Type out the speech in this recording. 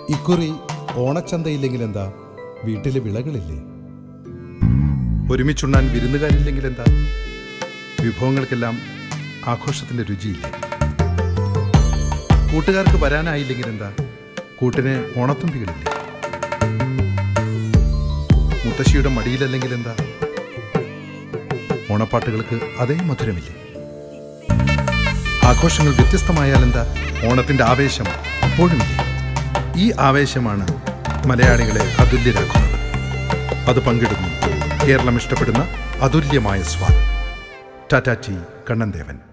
ഇക്കുറി ഓണച്ചന്തയില്ലെങ്കിൽ എന്താ വീട്ടിലെ വിളകളില്ലേ ഒരുമിച്ചുണ്ണാൻ വിരുന്നുകാരില്ലെങ്കിൽ എന്താ വിഭവങ്ങൾക്കെല്ലാം ആഘോഷത്തിന്റെ രുചിയില്ലേ കൂട്ടുകാർക്ക് വരാനായില്ലെങ്കിൽ എന്താ കൂട്ടിന് ഓണത്തുമ്പികളില്ലേ മുത്തശ്ശിയുടെ മടിയിലല്ലെങ്കിൽ എന്താ ഓണപ്പാട്ടുകൾക്ക് അതേ മധുരമില്ലേ ആഘോഷങ്ങൾ വ്യത്യസ്തമായാൽ എന്താ ഓണത്തിന്റെ ആവേശം അപ്പോഴുമില്ലേ ഈ ആവേശമാണ് മലയാളികളെ അതുല്യരാക്കുന്നത് അത് പങ്കിടുന്നു കേരളം ഇഷ്ടപ്പെടുന്ന അതുല്യമായ സ്വാദ് ടാറ്റാ ടി കണ്ണൻ ദേവൻ